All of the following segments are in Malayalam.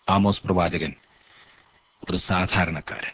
ആമോസ് പ്രവാചകൻ ഒരു സാധാരണക്കാരൻ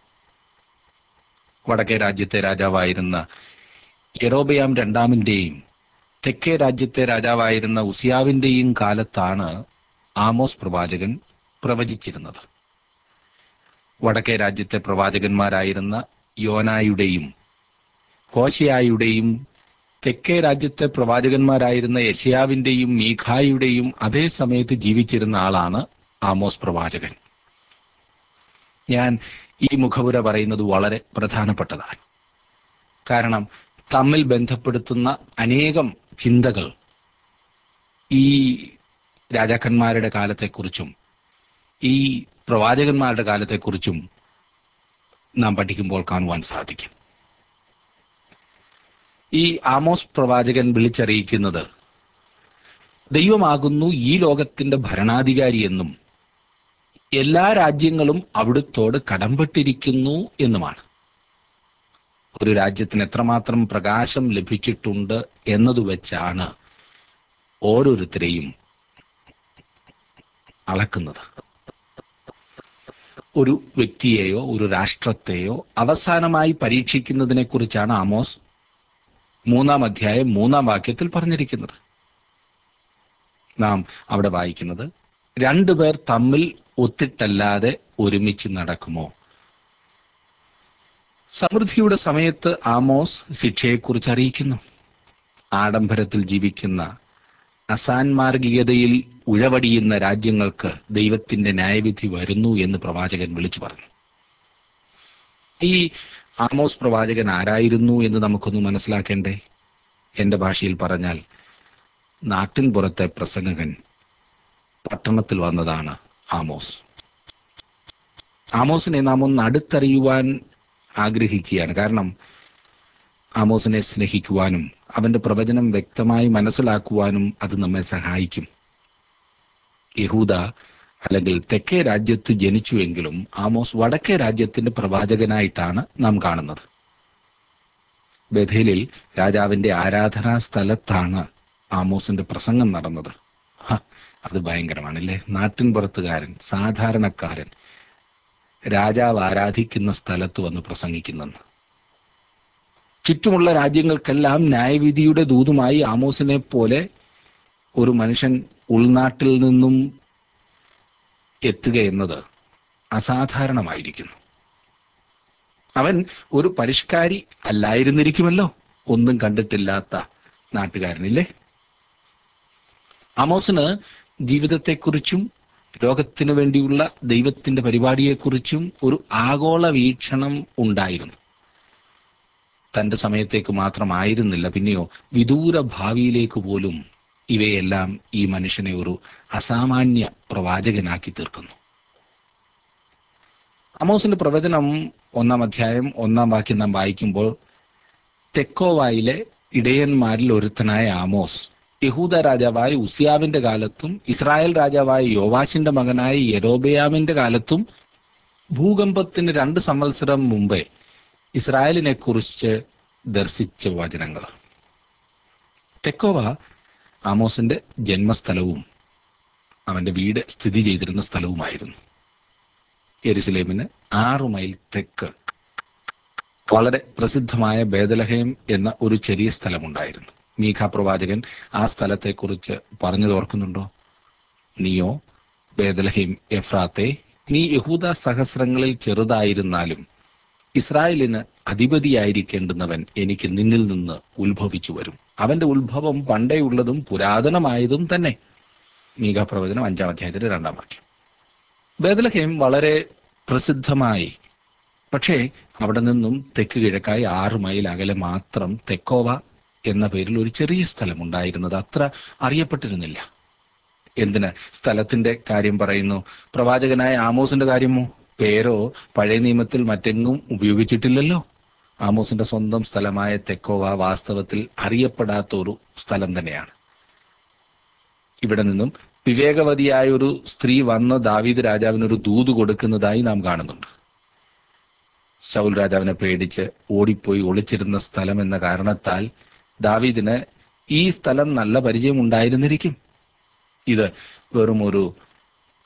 വടക്കേ രാജ്യത്തെ രാജാവായിരുന്ന യെറോബയാം രണ്ടാമിന്റെയും തെക്കേ രാജ്യത്തെ രാജാവായിരുന്ന ഉസിയാവിന്റെയും കാലത്താണ് ആമോസ് പ്രവാചകൻ പ്രവചിച്ചിരുന്നത് വടക്കേ രാജ്യത്തെ പ്രവാചകന്മാരായിരുന്ന യോനായുടെയും ഹോശയായുടെയും തെക്കേ രാജ്യത്തെ പ്രവാചകന്മാരായിരുന്ന യശയാവിന്റെയും മീഖായുടെയും അതേ സമയത്ത് ജീവിച്ചിരുന്ന ആളാണ് ആമോസ് പ്രവാചകൻ ഞാൻ ഈ മുഖവുര പറയുന്നത് വളരെ പ്രധാനപ്പെട്ടതാണ് കാരണം തമ്മിൽ ബന്ധപ്പെടുത്തുന്ന അനേകം ചിന്തകൾ ഈ രാജാക്കന്മാരുടെ കാലത്തെക്കുറിച്ചും ഈ പ്രവാചകന്മാരുടെ കാലത്തെക്കുറിച്ചും നാം പഠിക്കുമ്പോൾ കാണുവാൻ സാധിക്കും ഈ ആമോസ് പ്രവാചകൻ വിളിച്ചറിയിക്കുന്നത് ദൈവമാകുന്നു ഈ ലോകത്തിന്റെ ഭരണാധികാരി എന്നും എല്ലാ രാജ്യങ്ങളും അവിടുത്തോട് കടംപെട്ടിരിക്കുന്നു എന്നുമാണ് ഒരു രാജ്യത്തിന് എത്രമാത്രം പ്രകാശം ലഭിച്ചിട്ടുണ്ട് എന്നത് വെച്ചാണ് ഓരോരുത്തരെയും അളക്കുന്നത് ഒരു വ്യക്തിയെയോ ഒരു രാഷ്ട്രത്തെയോ അവസാനമായി പരീക്ഷിക്കുന്നതിനെ കുറിച്ചാണ് ആമോസ് മൂന്നാം അധ്യായം മൂന്നാം വാക്യത്തിൽ പറഞ്ഞിരിക്കുന്നത് നാം അവിടെ വായിക്കുന്നത് രണ്ടുപേർ തമ്മിൽ ഒത്തിട്ടല്ലാതെ ഒരുമിച്ച് നടക്കുമോ സമൃദ്ധിയുടെ സമയത്ത് ആമോസ് ശിക്ഷയെക്കുറിച്ച് അറിയിക്കുന്നു ആഡംബരത്തിൽ ജീവിക്കുന്ന അസാൻമാർഗികതയിൽ ഉഴവടിയുന്ന രാജ്യങ്ങൾക്ക് ദൈവത്തിന്റെ ന്യായവിധി വരുന്നു എന്ന് പ്രവാചകൻ വിളിച്ചു പറഞ്ഞു ഈ ആമോസ് പ്രവാചകൻ ആരായിരുന്നു എന്ന് നമുക്കൊന്ന് മനസ്സിലാക്കേണ്ടേ എന്റെ ഭാഷയിൽ പറഞ്ഞാൽ നാട്ടിൻ പുറത്തെ പ്രസംഗകൻ പട്ടണത്തിൽ വന്നതാണ് ആമോസ് ആമോസിനെ നാം ഒന്ന് അടുത്തറിയുവാൻ ആഗ്രഹിക്കുകയാണ് കാരണം ആമോസിനെ സ്നേഹിക്കുവാനും അവന്റെ പ്രവചനം വ്യക്തമായി മനസ്സിലാക്കുവാനും അത് നമ്മെ സഹായിക്കും യഹൂദ അല്ലെങ്കിൽ തെക്കേ രാജ്യത്ത് ജനിച്ചുവെങ്കിലും ആമോസ് വടക്കേ രാജ്യത്തിന്റെ പ്രവാചകനായിട്ടാണ് നാം കാണുന്നത് ബഥേലിൽ രാജാവിന്റെ ആരാധനാ സ്ഥലത്താണ് ആമോസിന്റെ പ്രസംഗം നടന്നത് ഹ, അത് ഭയങ്കരമാണല്ലേ നാട്ടിൻ പുറത്തുകാരൻ സാധാരണക്കാരൻ രാജാവ് ആരാധിക്കുന്ന സ്ഥലത്ത് വന്ന് പ്രസംഗിക്കുന്നെന്ന് ചുറ്റുമുള്ള രാജ്യങ്ങൾക്കെല്ലാം ന്യായവിധിയുടെ ദൂതുമായി ആമോസിനെ പോലെ ഒരു മനുഷ്യൻ ഉൾനാട്ടിൽ നിന്നും എത്തുക എന്നത് അസാധാരണമായിരിക്കുന്നു അവൻ ഒരു പരിഷ്കാരി അല്ലായിരുന്നിരിക്കുമല്ലോ ഒന്നും കണ്ടിട്ടില്ലാത്ത നാട്ടുകാരനില്ലേ ആമോസിന് ജീവിതത്തെക്കുറിച്ചും ലോകത്തിനു വേണ്ടിയുള്ള ദൈവത്തിന്റെ പരിപാടിയെക്കുറിച്ചും ഒരു ആഗോള വീക്ഷണം ഉണ്ടായിരുന്നു തന്റെ സമയത്തേക്ക് മാത്രമായിരുന്നില്ല പിന്നെയോ വിദൂര ഭാവിയിലേക്ക് പോലും ഇവയെല്ലാം ഈ മനുഷ്യനെ ഒരു അസാമാന്യ പ്രവാചകനാക്കി തീർക്കുന്നു അമോസിന്റെ പ്രവചനം ഒന്നാം അധ്യായം ഒന്നാം വാക്യം നാം വായിക്കുമ്പോൾ തെക്കോവായിലെ ഇടയന്മാരിൽ ഒരുത്തനായ ആമോസ് യഹൂദ രാജാവായ ഉസിയാവിന്റെ കാലത്തും ഇസ്രായേൽ രാജാവായ യോവാശിന്റെ മകനായ യെരോബയാമിന്റെ കാലത്തും ഭൂകമ്പത്തിന് രണ്ട് സംവത്സരം മുമ്പേ ഇസ്രായേലിനെ കുറിച്ച് ദർശിച്ച വചനങ്ങൾ തെക്കോവ ആമോസിന്റെ ജന്മസ്ഥലവും അവന്റെ വീട് സ്ഥിതി ചെയ്തിരുന്ന സ്ഥലവുമായിരുന്നു യെരുസലേമിന് ആറു മൈൽ തെക്ക് വളരെ പ്രസിദ്ധമായ ബേദലഹേം എന്ന ഒരു ചെറിയ സ്ഥലമുണ്ടായിരുന്നു മീഖ പ്രവാചകൻ ആ സ്ഥലത്തെക്കുറിച്ച് പറഞ്ഞു ഓർക്കുന്നുണ്ടോ നീയോ ബേദലഹേം എഫ്രാത്തെ നീ യഹൂദ സഹസ്രങ്ങളിൽ ചെറുതായിരുന്നാലും ഇസ്രായേലിന് അധിപതിയായിരിക്കേണ്ടുന്നവൻ എനിക്ക് നിന്നിൽ നിന്ന് ഉത്ഭവിച്ചു വരും അവന്റെ ഉത്ഭവം പണ്ടേയുള്ളതും പുരാതനമായതും തന്നെ മീഖ പ്രവചനം അഞ്ചാം അധ്യായത്തിന്റെ രണ്ടാം വാക്യം ബേദലഹേം വളരെ പ്രസിദ്ധമായി പക്ഷേ അവിടെ നിന്നും തെക്ക് കിഴക്കായി ആറ് മൈൽ അകലെ മാത്രം തെക്കോവ എന്ന പേരിൽ ഒരു ചെറിയ സ്ഥലം ഉണ്ടായിരുന്നത് അത്ര അറിയപ്പെട്ടിരുന്നില്ല എന്തിന് സ്ഥലത്തിന്റെ കാര്യം പറയുന്നു പ്രവാചകനായ ആമോസിന്റെ കാര്യമോ പേരോ പഴയ നിയമത്തിൽ മറ്റെങ്ങും ഉപയോഗിച്ചിട്ടില്ലല്ലോ ആമോസിന്റെ സ്വന്തം സ്ഥലമായ തെക്കോവ വാസ്തവത്തിൽ അറിയപ്പെടാത്ത ഒരു സ്ഥലം തന്നെയാണ് ഇവിടെ നിന്നും വിവേകവതിയായ ഒരു സ്ത്രീ വന്ന് ദാവീദ് രാജാവിന് ഒരു ദൂത് കൊടുക്കുന്നതായി നാം കാണുന്നുണ്ട് ശൗൽ രാജാവിനെ പേടിച്ച് ഓടിപ്പോയി ഒളിച്ചിരുന്ന സ്ഥലം എന്ന കാരണത്താൽ ദാവീദിന് ഈ സ്ഥലം നല്ല പരിചയം ഉണ്ടായിരുന്നിരിക്കും ഇത് വെറും ഒരു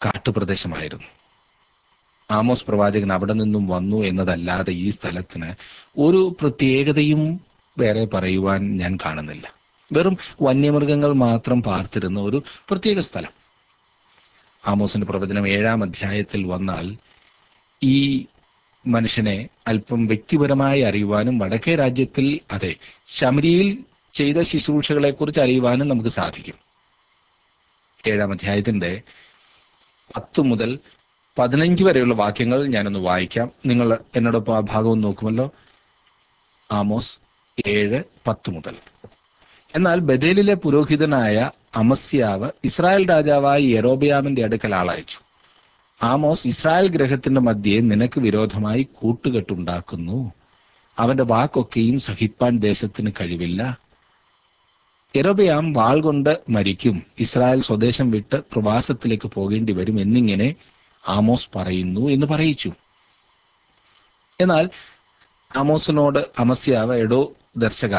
കാട്ടുപ്രദേശമായിരുന്നു ആമോസ് പ്രവാചകൻ അവിടെ നിന്നും വന്നു എന്നതല്ലാതെ ഈ സ്ഥലത്തിന് ഒരു പ്രത്യേകതയും വേറെ പറയുവാൻ ഞാൻ കാണുന്നില്ല വെറും വന്യമൃഗങ്ങൾ മാത്രം പാർത്തിരുന്ന ഒരു പ്രത്യേക സ്ഥലം ആമോസിന്റെ പ്രവചനം ഏഴാം അധ്യായത്തിൽ വന്നാൽ ഈ മനുഷ്യനെ അല്പം വ്യക്തിപരമായി അറിയുവാനും വടക്കേ രാജ്യത്തിൽ അതെ ശമരിയിൽ ചെയ്ത ശുശ്രൂഷകളെ കുറിച്ച് അറിയുവാനും നമുക്ക് സാധിക്കും ഏഴാം അധ്യായത്തിന്റെ പത്ത് മുതൽ പതിനഞ്ച് വരെയുള്ള വാക്യങ്ങൾ ഞാനൊന്ന് വായിക്കാം നിങ്ങൾ എന്നോടൊപ്പം ആ ഭാഗവും നോക്കുമല്ലോ ആമോസ് ഏഴ് പത്ത് മുതൽ എന്നാൽ ബദേലിലെ പുരോഹിതനായ അമസ്യാവ് ഇസ്രായേൽ രാജാവായ യെരോബിയാമിന്റെ അടുക്കൽ ആളയച്ചു ആമോസ് ഇസ്രായേൽ ഗ്രഹത്തിന്റെ മധ്യേ നിനക്ക് വിരോധമായി കൂട്ടുകെട്ടുണ്ടാക്കുന്നു അവന്റെ വാക്കൊക്കെയും സഹിപ്പാൻ ദേശത്തിന് കഴിവില്ല യെരോബയാം വാൾ കൊണ്ട് മരിക്കും ഇസ്രായേൽ സ്വദേശം വിട്ട് പ്രവാസത്തിലേക്ക് പോകേണ്ടി വരും എന്നിങ്ങനെ ആമോസ് പറയുന്നു എന്ന് പറയിച്ചു എന്നാൽ ആമോസിനോട് അമസ്യാവ് എടോ ദർശക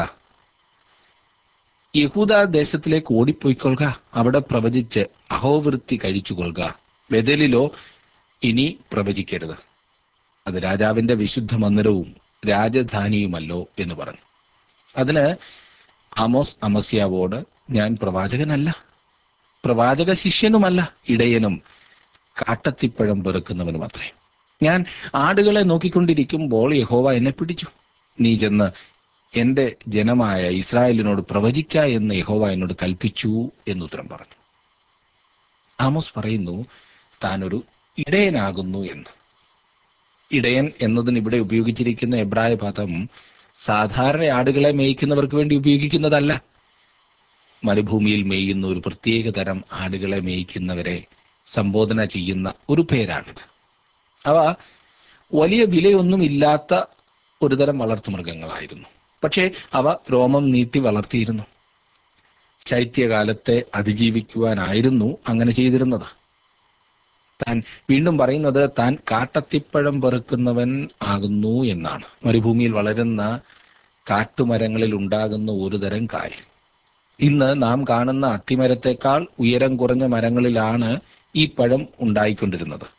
യഹൂദ ദേശത്തിലേക്ക് ഓടിപ്പോയിക്കൊള്ളുക അവിടെ പ്രവചിച്ച് അഹോവൃത്തി കഴിച്ചുകൊള്ളുക ബദലിലോ ഇനി പ്രവചിക്കരുത് അത് രാജാവിന്റെ വിശുദ്ധ മന്ദിരവും രാജധാനിയുമല്ലോ എന്ന് പറഞ്ഞു അതിന് ആമോസ് അമസ്യാവോട് ഞാൻ പ്രവാചകനല്ല പ്രവാചക ശിഷ്യനുമല്ല ഇടയനും കാട്ടത്തിപ്പഴം പെറുക്കുന്നവനും അത്രേ ഞാൻ ആടുകളെ നോക്കിക്കൊണ്ടിരിക്കുമ്പോൾ യഹോവ എന്നെ പിടിച്ചു നീ ചെന്ന് എന്റെ ജനമായ ഇസ്രായേലിനോട് പ്രവചിക്ക എന്ന് യഹോവ എന്നോട് കൽപ്പിച്ചു എന്നുത്തരം പറഞ്ഞു ആമോസ് പറയുന്നു താനൊരു ഇടയനാകുന്നു എന്ന് ഇടയൻ എന്നതിന് ഇവിടെ ഉപയോഗിച്ചിരിക്കുന്ന എബ്രായ പദം സാധാരണ ആടുകളെ മേയ്ക്കുന്നവർക്ക് വേണ്ടി ഉപയോഗിക്കുന്നതല്ല മരുഭൂമിയിൽ മേയുന്ന ഒരു പ്രത്യേക തരം ആടുകളെ മേയ്ക്കുന്നവരെ സംബോധന ചെയ്യുന്ന ഒരു പേരാണിത് അവ വലിയ വിലയൊന്നുമില്ലാത്ത ഒരുതരം വളർത്തുമൃഗങ്ങളായിരുന്നു പക്ഷേ അവ രോമം നീട്ടി വളർത്തിയിരുന്നു ശൈത്യകാലത്തെ അതിജീവിക്കുവാനായിരുന്നു അങ്ങനെ ചെയ്തിരുന്നത് താൻ വീണ്ടും പറയുന്നത് താൻ കാട്ടത്തിപ്പഴം പെറുക്കുന്നവൻ ആകുന്നു എന്നാണ് മരുഭൂമിയിൽ വളരുന്ന കാട്ടുമരങ്ങളിൽ ഉണ്ടാകുന്ന ഒരു തരം കായ് ഇന്ന് നാം കാണുന്ന അത്തിമരത്തെക്കാൾ ഉയരം കുറഞ്ഞ മരങ്ങളിലാണ് ഈ പഴം ഉണ്ടായിക്കൊണ്ടിരുന്നത്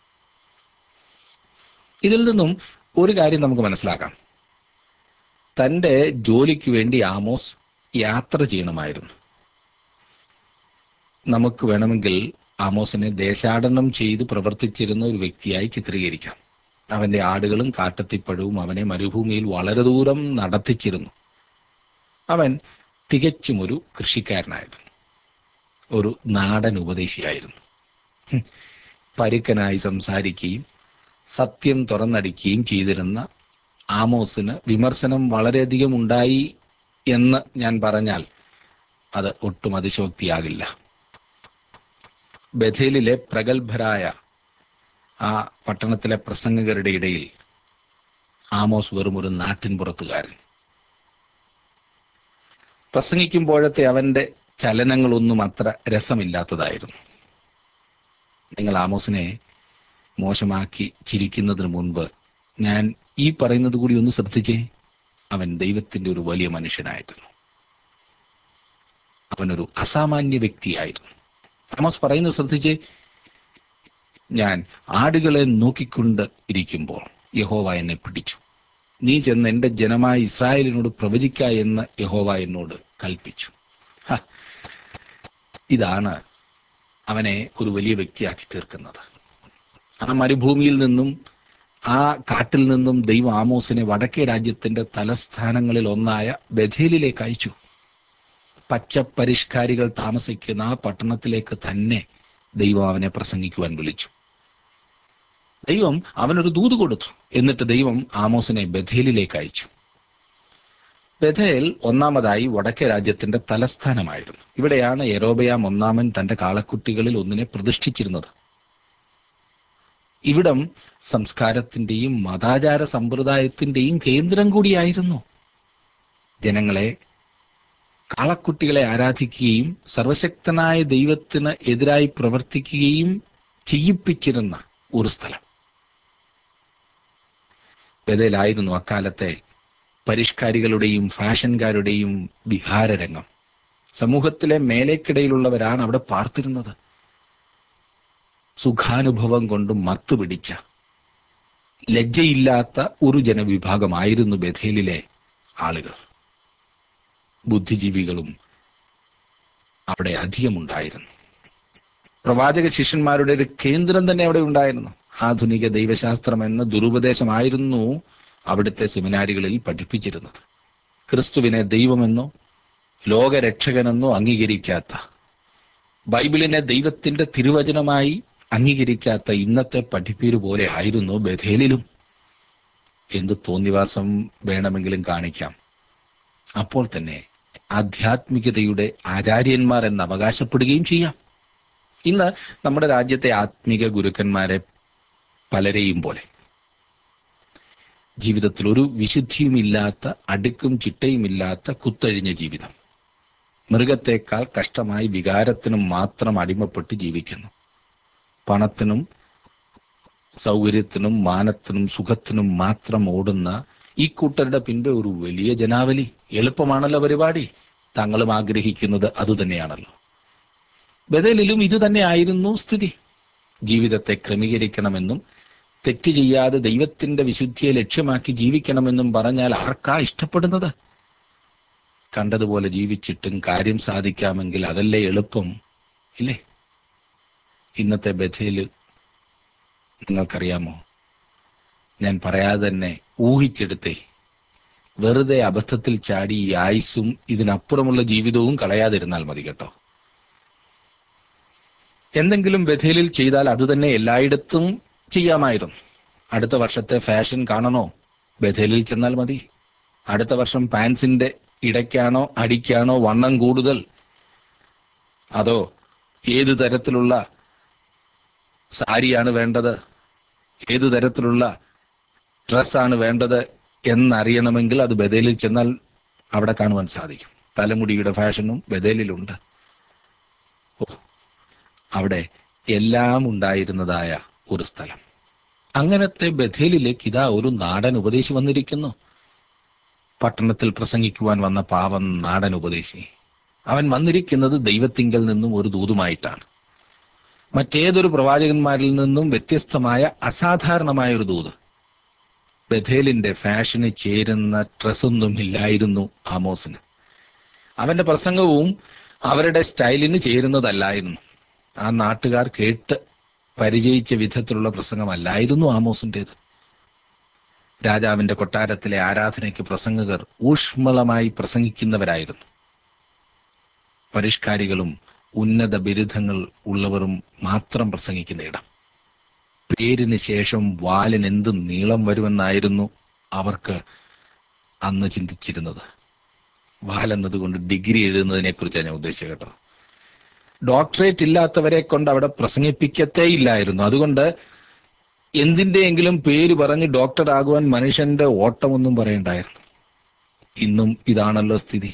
ഇതിൽ നിന്നും ഒരു കാര്യം നമുക്ക് മനസ്സിലാക്കാം തന്റെ ജോലിക്ക് വേണ്ടി ആമോസ് യാത്ര ചെയ്യണമായിരുന്നു നമുക്ക് വേണമെങ്കിൽ ആമോസിനെ ദേശാടനം ചെയ്ത് പ്രവർത്തിച്ചിരുന്ന ഒരു വ്യക്തിയായി ചിത്രീകരിക്കാം അവന്റെ ആടുകളും കാട്ടത്തിപ്പഴവും അവനെ മരുഭൂമിയിൽ വളരെ ദൂരം നടത്തിച്ചിരുന്നു അവൻ തികച്ചും ഒരു കൃഷിക്കാരനായിരുന്നു ഒരു നാടൻ ഉപദേശിയായിരുന്നു ഹും. പരുക്കനായി സംസാരിക്കുകയും സത്യം തുറന്നടിക്കുകയും ചെയ്തിരുന്ന ആമോസിന് വിമർശനം വളരെയധികം ഉണ്ടായി എന്ന് ഞാൻ പറഞ്ഞാൽ അത് ഒട്ടും അതിശോക്തിയാകില്ല ബഥേലിലെ പ്രഗത്ഭരായ ആ പട്ടണത്തിലെ പ്രസംഗകരുടെ ഇടയിൽ ആമോസ് വെറും ഒരു നാട്ടിൻ പുറത്തുകാരൻ പ്രസംഗിക്കുമ്പോഴത്തെ അവന്റെ ചലനങ്ങളൊന്നും അത്ര രസമില്ലാത്തതായിരുന്നു നിങ്ങൾ ആമോസിനെ മോശമാക്കി ചിരിക്കുന്നതിന് മുൻപ് ഞാൻ ഈ പറയുന്നത് കൂടി ഒന്ന് ശ്രദ്ധിച്ചേ അവൻ ദൈവത്തിന്റെ ഒരു വലിയ മനുഷ്യനായിരുന്നു അവനൊരു അസാമാന്യ വ്യക്തിയായിരുന്നു ആമോസ് പറയുന്നത് ശ്രദ്ധിച്ചേ ഞാൻ ആടുകളെ നോക്കിക്കൊണ്ട് ഇരിക്കുമ്പോൾ യഹോവ എന്നെ പിടിച്ചു നീ ചെന്ന് എന്റെ ജനമായ ഇസ്രായേലിനോട് പ്രവചിക്ക എന്ന് യഹോവ എന്നോട് കൽപ്പിച്ചു ഹ, ഇതാണ് അവനെ ഒരു വലിയ വ്യക്തിയാക്കി തീർക്കുന്നത് ആ മരുഭൂമിയിൽ നിന്നും ആ കാട്ടിൽ നിന്നും ദൈവം ആമോസിനെ വടക്കേ രാജ്യത്തിന്റെ തലസ്ഥാനങ്ങളിൽ ഒന്നായ ബഥേലിലേക്ക് അയച്ചു പച്ചപ്പരിഷ്കാരികൾ താമസിക്കുന്ന ആ പട്ടണത്തിലേക്ക് തന്നെ ദൈവം അവനെ പ്രസംഗിക്കുവാൻ വിളിച്ചു ദൈവം അവനൊരു ദൂത് കൊടുത്തു എന്നിട്ട് ദൈവം ആമോസിനെ ബഥേലിലേക്ക് അയച്ചു ബഥേൽ ഒന്നാമതായി വടക്കേ രാജ്യത്തിന്റെ തലസ്ഥാനമായിരുന്നു ഇവിടെയാണ് യരോബയാം ഒന്നാമൻ തന്റെ കാളക്കുട്ടികളിൽ ഒന്നിനെ പ്രതിഷ്ഠിച്ചിരുന്നത് ഇവിടം സംസ്കാരത്തിന്റെയും മതാചാര സമ്പ്രദായത്തിന്റെയും കേന്ദ്രം കൂടിയായിരുന്നു ജനങ്ങളെ കാളക്കുട്ടികളെ ആരാധിക്കുകയും സർവശക്തനായ ദൈവത്തിന് എതിരായി പ്രവർത്തിക്കുകയും ചെയ്യിപ്പിച്ചിരുന്ന ഒരു സ്ഥലം ബദലായിരുന്നു അക്കാലത്തെ പരിഷ്കാരികളുടെയും ഫാഷൻകാരുടെയും വിഹാരരംഗം സമൂഹത്തിലെ മേലേക്കിടയിലുള്ളവരാണ് അവിടെ പാർത്തിരുന്നത് സുഖാനുഭവം കൊണ്ട് മത്തുപിടിച്ച ലജ്ജയില്ലാത്ത ഒരു ജനവിഭാഗമായിരുന്നു ബഥേലിലെ ആളുകൾ ബുദ്ധിജീവികളും അവിടെ അധികമുണ്ടായിരുന്നു പ്രവാചക ശിഷ്യന്മാരുടെ ഒരു കേന്ദ്രം തന്നെ അവിടെ ഉണ്ടായിരുന്നു ആധുനിക ദൈവശാസ്ത്രം എന്ന ദുരുപദേശമായിരുന്നു അവിടുത്തെ സെമിനാരികളിൽ പഠിപ്പിച്ചിരുന്നത് ക്രിസ്തുവിനെ ദൈവമെന്നോ ലോകരക്ഷകനെന്നോ അംഗീകരിക്കാത്ത ബൈബിളിനെ ദൈവത്തിന്റെ തിരുവചനമായി അംഗീകരിക്കാത്ത ഇന്നത്തെ പഠിപ്പീര് പോലെ ആയിരുന്നു ബഥേലിലും എന്ത് തോന്നിവാസം വേണമെങ്കിലും കാണിക്കാം അപ്പോൾ തന്നെ ആധ്യാത്മികതയുടെ ആചാര്യന്മാർ എന്ന് അവകാശപ്പെടുകയും ചെയ്യാം ഇന്ന് നമ്മുടെ രാജ്യത്തെ ആത്മീക ഗുരുക്കന്മാരെ പലരെയും പോലെ ജീവിതത്തിൽ ഒരു വിശുദ്ധിയുമില്ലാത്ത അടുക്കും ചിട്ടയുമില്ലാത്ത കുത്തഴിഞ്ഞ ജീവിതം മൃഗത്തെക്കാൾ കഷ്ടമായി വികാരത്തിനും മാത്രം അടിമപ്പെട്ട് ജീവിക്കുന്നു പണത്തിനും സൗകര്യത്തിനും മാനത്തിനും സുഖത്തിനും മാത്രം ഓടുന്ന ഈ കൂട്ടരുടെ പിൻപെ ഒരു വലിയ ജനാവലി എളുപ്പമാണല്ലോ പരിപാടി താങ്കളും ആഗ്രഹിക്കുന്നത് അതുതന്നെയാണല്ലോ ബദലിലും ഇത് തന്നെയായിരുന്നു സ്ഥിതി ജീവിതത്തെ ക്രമീകരിക്കണമെന്നും തെറ്റ് ചെയ്യാതെ ദൈവത്തിന്റെ വിശുദ്ധിയെ ലക്ഷ്യമാക്കി ജീവിക്കണമെന്നും പറഞ്ഞാൽ ആർക്കാ ഇഷ്ടപ്പെടുന്നത് കണ്ടതുപോലെ ജീവിച്ചിട്ടും കാര്യം സാധിക്കാമെങ്കിൽ അതല്ലേ എളുപ്പം ഇല്ലേ ഇന്നത്തെ ബഥേല് നിങ്ങൾക്കറിയാമോ ഞാൻ പറയാതെ തന്നെ ഊഹിച്ചെടുത്തേ വെറുതെ അബദ്ധത്തിൽ ചാടി ഈ ആയുസ്സും ഇതിനപ്പുറമുള്ള ജീവിതവും കളയാതിരുന്നാൽ മതി കേട്ടോ എന്തെങ്കിലും ബഥേലിൽ ചെയ്താൽ അത് തന്നെ എല്ലായിടത്തും ചെയ്യാമായിരുന്നു അടുത്ത വർഷത്തെ ഫാഷൻ കാണണോ ബഥേലിൽ ചെന്നാൽ മതി അടുത്ത വർഷം പാൻസിന്റെ ഇടയ്ക്കാണോ അടിക്കാണോ വണ്ണം കൂടുതൽ അതോ ഏത് തരത്തിലുള്ള സാരിയാണ് വേണ്ടത് ഏത് തരത്തിലുള്ള ഡ്രസ്സാണ് വേണ്ടത് എന്നറിയണമെങ്കിൽ അത് ബദലിൽ ചെന്നാൽ അവിടെ കാണുവാൻ സാധിക്കും തലമുടിയുടെ ഫാഷനും ബദലിലുണ്ട് ഓ അവിടെ എല്ലാം ഉണ്ടായിരുന്നതായ ഒരു സ്ഥലം അങ്ങനത്തെ ബഥേലിലേക്ക് ഇതാ ഒരു നാടൻ ഉപദേശി വന്നിരിക്കുന്നു പട്ടണത്തിൽ പ്രസംഗിക്കുവാൻ വന്ന പാവം നാടൻ ഉപദേശി അവൻ വന്നിരിക്കുന്നത് ദൈവത്തിങ്കൽ നിന്നും ഒരു ദൂതുമായിട്ടാണ് മറ്റേതൊരു പ്രവാചകന്മാരിൽ നിന്നും വ്യത്യസ്തമായ അസാധാരണമായ ഒരു ദൂത് ബഥേലിന്റെ ഫാഷന് ചേരുന്ന ഡ്രസ്സൊന്നും ഇല്ലായിരുന്നു ആമോസിന് അവന്റെ പ്രസംഗവും അവരുടെ സ്റ്റൈലിന് ചേരുന്നതല്ലായിരുന്നു ആ നാട്ടുകാർ കേട്ട് പരിചയിച്ച വിധത്തിലുള്ള പ്രസംഗമല്ലായിരുന്നു ആമോസിൻ്റെത് രാജാവിന്റെ കൊട്ടാരത്തിലെ ആരാധനയ്ക്ക് പ്രസംഗകർ ഊഷ്മളമായി പ്രസംഗിക്കുന്നവരായിരുന്നു പരിഷ്കാരികളും ഉന്നത ബിരുദങ്ങൾ ഉള്ളവരും മാത്രം പ്രസംഗിക്കുന്ന ഇടം പേരിന് ശേഷം വാലിന് എന്ത് നീളം വരുമെന്നായിരുന്നു അവർക്ക് അന്ന് ചിന്തിച്ചിരുന്നത് വാൽ എന്നതുകൊണ്ട് ഡിഗ്രി എഴുതുന്നതിനെ കുറിച്ചാണ് ഞാൻ ഉദ്ദേശിച്ചത് കേട്ടോ ഡോക്ടറേറ്റ് ഇല്ലാത്തവരെ കൊണ്ട് അവിടെ പ്രസംഗിപ്പിക്കത്തേ ഇല്ലായിരുന്നു അതുകൊണ്ട് എന്തിന്റെയെങ്കിലും പേര് പറഞ്ഞ് ഡോക്ടർ ആകുവാൻ മനുഷ്യന്റെ ഓട്ടമൊന്നും പറയണ്ടായിരുന്നു ഇന്നും ഇതാണല്ലോ സ്ഥിതി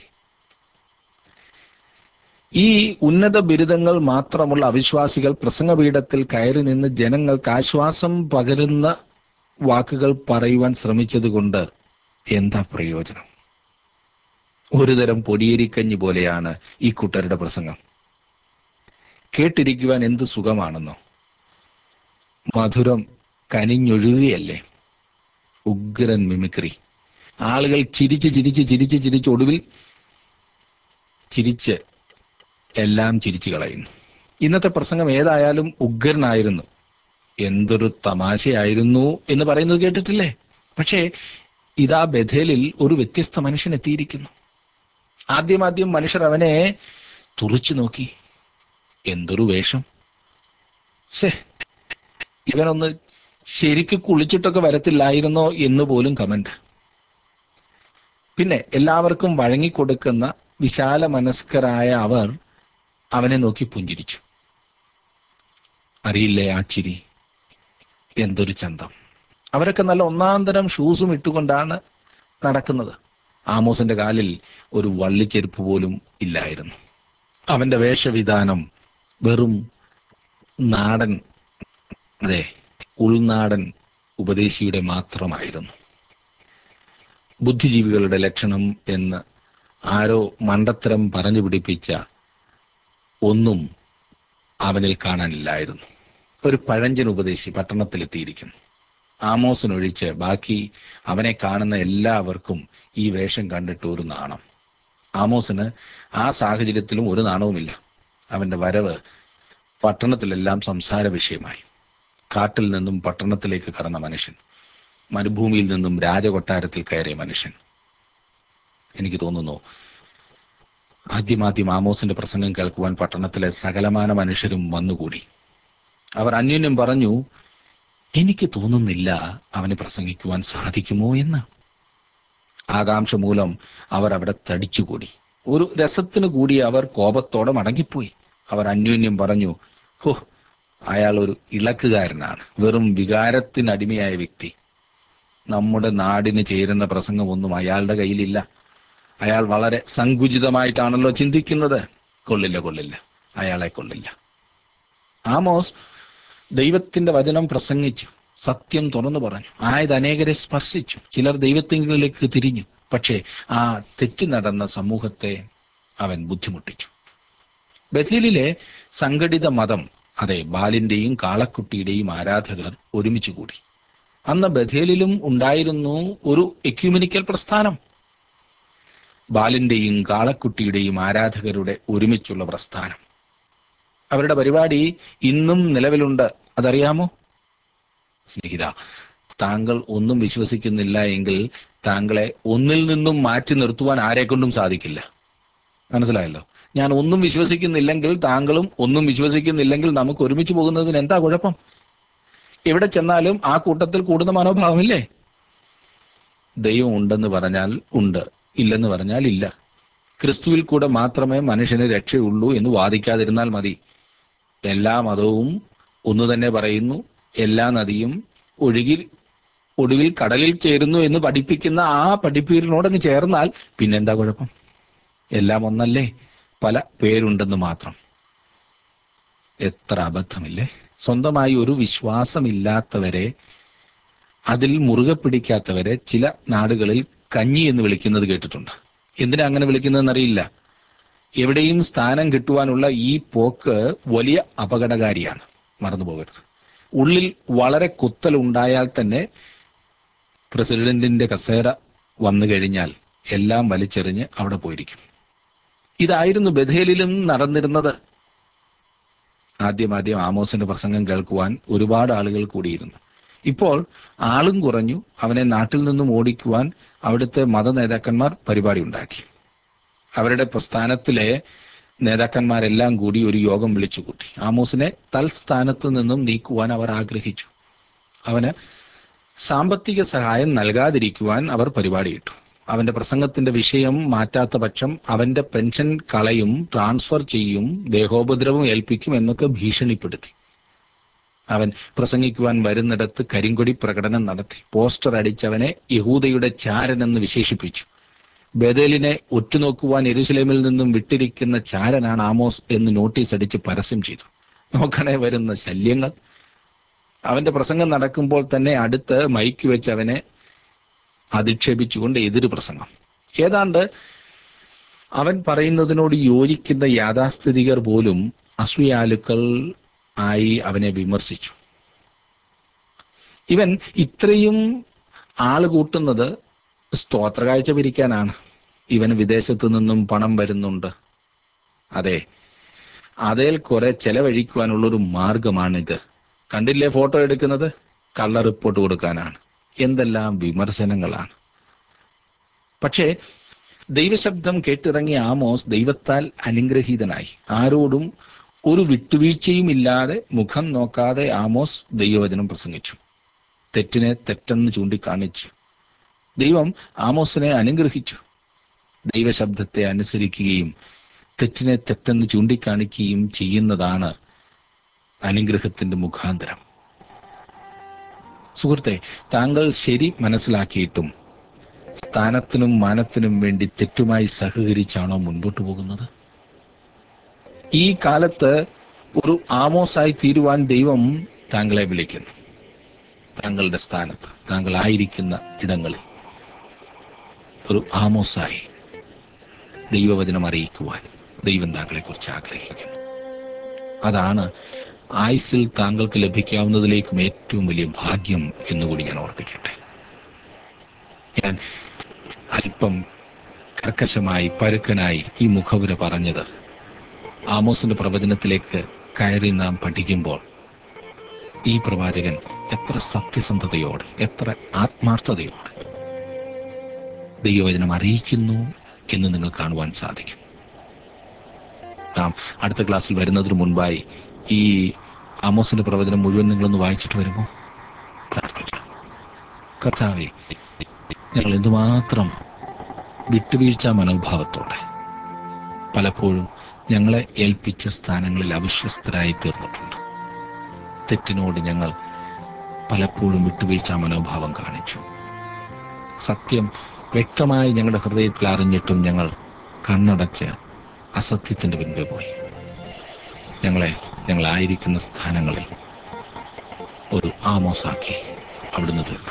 ഈ ഉന്നത ബിരുദങ്ങൾ മാത്രമുള്ള അവിശ്വാസികൾ പ്രസംഗപീഠത്തിൽ കയറി നിന്ന് ജനങ്ങൾക്ക് ആശ്വാസം പകരുന്ന വാക്കുകൾ പറയുവാൻ ശ്രമിച്ചതുകൊണ്ട് എന്താ പ്രയോജനം ഒരുതരം പൊടിയേരിക്കഞ്ഞി പോലെയാണ് ഈ കൂട്ടരുടെ പ്രസംഗം കേട്ടിരിക്കുവാൻ എന്ത് സുഖമാണെന്നോ മധുരം കനിഞ്ഞൊഴുകുകയല്ലേ ഉഗ്രൻ മിമിക്രി ആളുകൾ ചിരിച്ച് ചിരിച്ച് ചിരിച്ച് ചിരിച്ച് ഒടുവിൽ ചിരിച്ച് എല്ലാം ചിരിച്ചു കളയുന്നു ഇന്നത്തെ പ്രസംഗം ഏതായാലും ഉഗ്രനായിരുന്നു എന്തൊരു തമാശയായിരുന്നു എന്ന് പറയുന്നത് കേട്ടിട്ടില്ലേ പക്ഷേ ഇതാ ബഥേലിൽ ഒരു വ്യത്യസ്ത മനുഷ്യൻ എത്തിയിരിക്കുന്നു ആദ്യമാദ്യം മനുഷ്യർ അവനെ തുറച്ചു നോക്കി എന്തൊരു വേഷം ശേ ഇവനൊന്ന് ശരിക്ക് കുളിച്ചിട്ടൊക്കെ വരത്തില്ലായിരുന്നോ എന്ന് പോലും കമന്റ് പിന്നെ എല്ലാവർക്കും വഴങ്ങിക്കൊടുക്കുന്ന വിശാല മനസ്കരായ അവർ അവനെ നോക്കി പുഞ്ചിരിച്ചു അറിയില്ലേ ആ ചിരി എന്തൊരു ചന്തം അവരൊക്കെ നല്ല ഒന്നാന്തരം ഷൂസും ഇട്ടുകൊണ്ടാണ് നടക്കുന്നത് ആമോസിന്റെ കാലിൽ ഒരു വള്ളിച്ചെരുപ്പ് പോലും ഇല്ലായിരുന്നു അവന്റെ വേഷവിധാനം വെറും നാടൻ അതെ ഉൾനാടൻ ഉപദേശിയുടെ മാത്രമായിരുന്നു ബുദ്ധിജീവികളുടെ ലക്ഷണം എന്ന് ആരോ മണ്ടത്തരം പറഞ്ഞു പിടിപ്പിച്ച ഒന്നും അവനിൽ കാണാനില്ലായിരുന്നു ഒരു പഴഞ്ചൻ ഉപദേശി പട്ടണത്തിലെത്തിയിരിക്കുന്നു ആമോസിനൊഴിച്ച് ബാക്കി അവനെ കാണുന്ന എല്ലാവർക്കും ഈ വേഷം കണ്ടിട്ട് ഒരു നാണം ആമോസിന് ആ സാഹചര്യത്തിലും ഒരു നാണവുമില്ല അവന്റെ വരവ് പട്ടണത്തിലെല്ലാം സംസാര വിഷയമായി കാട്ടിൽ നിന്നും പട്ടണത്തിലേക്ക് കടന്ന മനുഷ്യൻ മരുഭൂമിയിൽ നിന്നും രാജകൊട്ടാരത്തിൽ കയറിയ മനുഷ്യൻ എനിക്ക് തോന്നുന്നു ആദ്യമാദ്യം ആമോസിന്റെ പ്രസംഗം കേൾക്കുവാൻ പട്ടണത്തിലെ സകലമാന മനുഷ്യരും വന്നുകൂടി അവർ അന്യോന്യം പറഞ്ഞു എനിക്ക് തോന്നുന്നില്ല അവന് പ്രസംഗിക്കുവാൻ സാധിക്കുമോ എന്ന് ആകാംക്ഷ മൂലം അവർ അവിടെ തടിച്ചുകൂടി ഒരു രസത്തിന് കൂടി അവർ കോപത്തോടെ മടങ്ങിപ്പോയി അവർ അന്യോന്യം പറഞ്ഞു ഹോ അയാൾ ഒരു ഇളക്കുകാരനാണ് വെറും വികാരത്തിനടിമയായ വ്യക്തി നമ്മുടെ നാടിന് ചേരുന്ന പ്രസംഗമൊന്നും അയാളുടെ കയ്യിലില്ല അയാൾ വളരെ സങ്കുചിതമായിട്ടാണല്ലോ ചിന്തിക്കുന്നത് കൊള്ളില്ല കൊള്ളില്ല അയാളെ കൊള്ളില്ല ആമോസ് ദൈവത്തിന്റെ വചനം പ്രസംഗിച്ചു സത്യം തുറന്നു പറഞ്ഞു ആയത് അനേകരെ സ്പർശിച്ചു ചിലർ ദൈവത്തിലേക്ക് തിരിഞ്ഞു പക്ഷേ ആ തെറ്റി നടന്ന സമൂഹത്തെ അവൻ ബുദ്ധിമുട്ടിച്ചു ബഥേലിലെ സംഘടിത മതം അതെ ബാലിന്റെയും കാളക്കുട്ടിയുടെയും ആരാധകർ ഒരുമിച്ച് കൂടി അന്ന് ബഥേലിലും ഉണ്ടായിരുന്നു ഒരു എക്യൂമിനിക്കൽ പ്രസ്ഥാനം ബാലിന്റെയും കാളക്കുട്ടിയുടെയും ആരാധകരുടെ ഒരുമിച്ചുള്ള പ്രസ്ഥാനം അവരുടെ പരിപാടി ഇന്നും നിലവിലുണ്ട് അതറിയാമോ സ്നേഹിത താങ്കൾ ഒന്നും വിശ്വസിക്കുന്നില്ല എങ്കിൽ താങ്കളെ ഒന്നിൽ നിന്നും മാറ്റി നിർത്തുവാൻ ആരെക്കൊണ്ടും സാധിക്കില്ല മനസ്സിലായല്ലോ ഞാൻ ഒന്നും വിശ്വസിക്കുന്നില്ലെങ്കിൽ താങ്കളും ഒന്നും വിശ്വസിക്കുന്നില്ലെങ്കിൽ നമുക്ക് ഒരുമിച്ച് പോകുന്നതിന് എന്താ കുഴപ്പം എവിടെ ചെന്നാലും ആ കൂട്ടത്തിൽ കൂടുന്ന മനോഭാവമില്ലേ ദൈവം ഉണ്ടെന്ന് പറഞ്ഞാൽ ഉണ്ട് ഇല്ലെന്ന് പറഞ്ഞാൽ ഇല്ല ക്രിസ്തുവിൽ കൂടെ മാത്രമേ മനുഷ്യന് രക്ഷയുള്ളൂ എന്ന് വാദിക്കാതിരുന്നാൽ മതി എല്ലാ മതവും ഒന്നു തന്നെ പറയുന്നു എല്ലാ നദിയും ഒഴുകി ഒടുവിൽ കടലിൽ ചേരുന്നു എന്ന് പഠിപ്പിക്കുന്ന ആ പഠിപ്പീരിനോടങ്ങ് ചേർന്നാൽ പിന്നെന്താ കുഴപ്പം എല്ലാം ഒന്നല്ലേ പല പേരുണ്ടെന്ന് മാത്രം എത്ര അബദ്ധമില്ലേ സ്വന്തമായി ഒരു വിശ്വാസമില്ലാത്തവരെ അതിൽ മുറുകെ പിടിക്കാത്തവരെ ചില നാടുകളിൽ കഞ്ഞി എന്ന് വിളിക്കുന്നത് കേട്ടിട്ടുണ്ട് എന്തിനാ അങ്ങനെ വിളിക്കുന്നതെന്നറിയില്ല എവിടെയും സ്ഥാനം കിട്ടുവാനുള്ള ഈ പോക്ക് വലിയ അപകടകാരിയാണ് മറന്നു പോകരുത് ഉള്ളിൽ വളരെ കുത്തൽ ഉണ്ടായാൽ തന്നെ പ്രസിഡന്റിന്റെ കസേര വന്നു കഴിഞ്ഞാൽ എല്ലാം വലിച്ചെറിഞ്ഞ് അവിടെ പോയിരിക്കും ഇതായിരുന്നു ബഥേലിലും നടന്നിരുന്നത് ആദ്യമാദ്യം ആമോസിന്റെ പ്രസംഗം കേൾക്കുവാൻ ഒരുപാട് ആളുകൾ കൂടിയിരുന്നു ഇപ്പോൾ ആളും കുറഞ്ഞു അവനെ നാട്ടിൽ നിന്നും ഓടിക്കുവാൻ അവിടുത്തെ മത നേതാക്കന്മാർ പരിപാടി ഉണ്ടാക്കി അവരുടെ പ്രസ്ഥാനത്തിലെ നേതാക്കന്മാരെല്ലാം കൂടി ഒരു യോഗം വിളിച്ചു കൂട്ടി ആമോസിനെ തൽസ്ഥാനത്ത് നിന്നും നീക്കുവാൻ അവർ ആഗ്രഹിച്ചു അവന് സാമ്പത്തിക സഹായം നൽകാതിരിക്കുവാൻ അവർ പരിപാടിയിട്ടു അവന്റെ പ്രസംഗത്തിന്റെ വിഷയം മാറ്റാത്ത പക്ഷം അവന്റെ പെൻഷൻ കളയും ട്രാൻസ്ഫർ ചെയ്യും ദേഹോപദ്രവം ഏൽപ്പിക്കും എന്നൊക്കെ ഭീഷണിപ്പെടുത്തി അവൻ പ്രസംഗിക്കുവാൻ വരുന്നിടത്ത് കരിങ്കൊടി പ്രകടനം നടത്തി പോസ്റ്റർ അടിച്ചവനെ യഹൂദയുടെ ചാരൻ എന്ന് വിശേഷിപ്പിച്ചു ബദലിനെ ഒറ്റുനോക്കുവാൻ എരുസലേമിൽ നിന്നും വിട്ടിരിക്കുന്ന ചാരനാണ് ആമോസ് എന്ന് നോട്ടീസ് അടിച്ച് പരസ്യം ചെയ്തു നോക്കണേ വരുന്ന ശല്യങ്ങൾ അവന്റെ പ്രസംഗം നടക്കുമ്പോൾ തന്നെ അടുത്ത് മൈക്ക് വെച്ച് അവനെ അധിക്ഷേപിച്ചുകൊണ്ട് എതിര് പ്രസംഗം ഏതാണ്ട് അവൻ പറയുന്നതിനോട് യോജിക്കുന്ന യാഥാസ്ഥിതികർ പോലും അസൂയാലുക്കൾ ആയി അവനെ വിമർശിച്ചു ഇവൻ ഇത്രയും ആള് കൂട്ടുന്നത് സ്തോത്ര കാഴ്ച പിരിക്കാനാണ് ഇവന് വിദേശത്തു നിന്നും പണം വരുന്നുണ്ട് അതെ അതേൽ കുറെ ചെലവഴിക്കുവാനുള്ള ഒരു മാർഗമാണിത് കണ്ടില്ലേ ഫോട്ടോ എടുക്കുന്നത് കള്ള റിപ്പോർട്ട് കൊടുക്കാനാണ് എന്തെല്ലാം വിമർശനങ്ങളാണ് പക്ഷേ ദൈവശബ്ദം കേട്ടിറങ്ങിയ ആമോസ് ദൈവത്താൽ അനുഗ്രഹീതനായി ആരോടും ഒരു വിട്ടുവീഴ്ചയും ഇല്ലാതെ മുഖം നോക്കാതെ ആമോസ് ദൈവവചനം പ്രസംഗിച്ചു തെറ്റിനെ തെറ്റെന്ന് ചൂണ്ടിക്കാണിച്ചു ദൈവം ആമോസിനെ അനുഗ്രഹിച്ചു ദൈവശബ്ദത്തെ അനുസരിക്കുകയും തെറ്റിനെ തെറ്റെന്ന് ചൂണ്ടിക്കാണിക്കുകയും ചെയ്യുന്നതാണ് അനുഗ്രഹത്തിന്റെ മുഖാന്തരം സുഹൃത്തെ താങ്കൾ ശരി മനസ്സിലാക്കിയിട്ടും സ്ഥാനത്തിനും മാനത്തിനും വേണ്ടി തെറ്റുമായി സഹകരിച്ചാണോ മുൻപോട്ട് പോകുന്നത് ഈ കാലത്ത് ഒരു ആമോസായി തീരുവാൻ ദൈവം താങ്കളെ വിളിക്കുന്നു താങ്കളുടെ സ്ഥാനത്ത് താങ്കൾ ആയിരിക്കുന്ന ഇടങ്ങളിൽ ഒരു ആമോസായി ദൈവവചനം അറിയിക്കുവാൻ ദൈവം താങ്കളെ കുറിച്ച് ആഗ്രഹിക്കുന്നു അതാണ് ആയുസിൽ താങ്കൾക്ക് ലഭിക്കാവുന്നതിലേക്കും ഏറ്റവും വലിയ ഭാഗ്യം എന്നുകൂടി ഞാൻ ഓർപ്പിക്കട്ടെ ഞാൻ അല്പം കർക്കശമായി പരുക്കനായി ഈ മുഖവുര പറഞ്ഞത് ആമോസിന്റെ പ്രവചനത്തിലേക്ക് കയറി നാം പഠിക്കുമ്പോൾ ഈ പ്രവാചകൻ എത്ര സത്യസന്ധതയോടെ എത്ര ആത്മാർത്ഥതയോടെ ദൈവവചനം അറിയിക്കുന്നു എന്ന് നിങ്ങൾ കാണുവാൻ സാധിക്കും നാം അടുത്ത ക്ലാസ്സിൽ വരുന്നതിന് മുൻപായി ഈ ആമോസിന്റെ പ്രവചനം മുഴുവൻ നിങ്ങളൊന്ന് വായിച്ചിട്ട് വരുമോ പ്രാർത്ഥിക്കാം കർത്താവെ ഞങ്ങൾ എന്തുമാത്രം വിട്ടുവീഴ്ച മനോഭാവത്തോടെ പലപ്പോഴും ഞങ്ങളെ ഏൽപ്പിച്ച സ്ഥാനങ്ങളിൽ അവിശ്വസ്തരായി തീർന്നിട്ടുണ്ട് തെറ്റിനോട് ഞങ്ങൾ പലപ്പോഴും വിട്ടുവീഴ്ച മനോഭാവം കാണിച്ചു സത്യം വ്യക്തമായി ഞങ്ങളുടെ ഹൃദയത്തിൽ അറിഞ്ഞിട്ടും ഞങ്ങൾ കണ്ണടച്ച് അസത്യത്തിന്റെ പിൻപേ പോയി ഞങ്ങളെ ഞങ്ങളായിരിക്കുന്ന സ്ഥാനങ്ങളിൽ ഒരു ആമോസാക്കി അവിടുന്ന് തീർക്കണം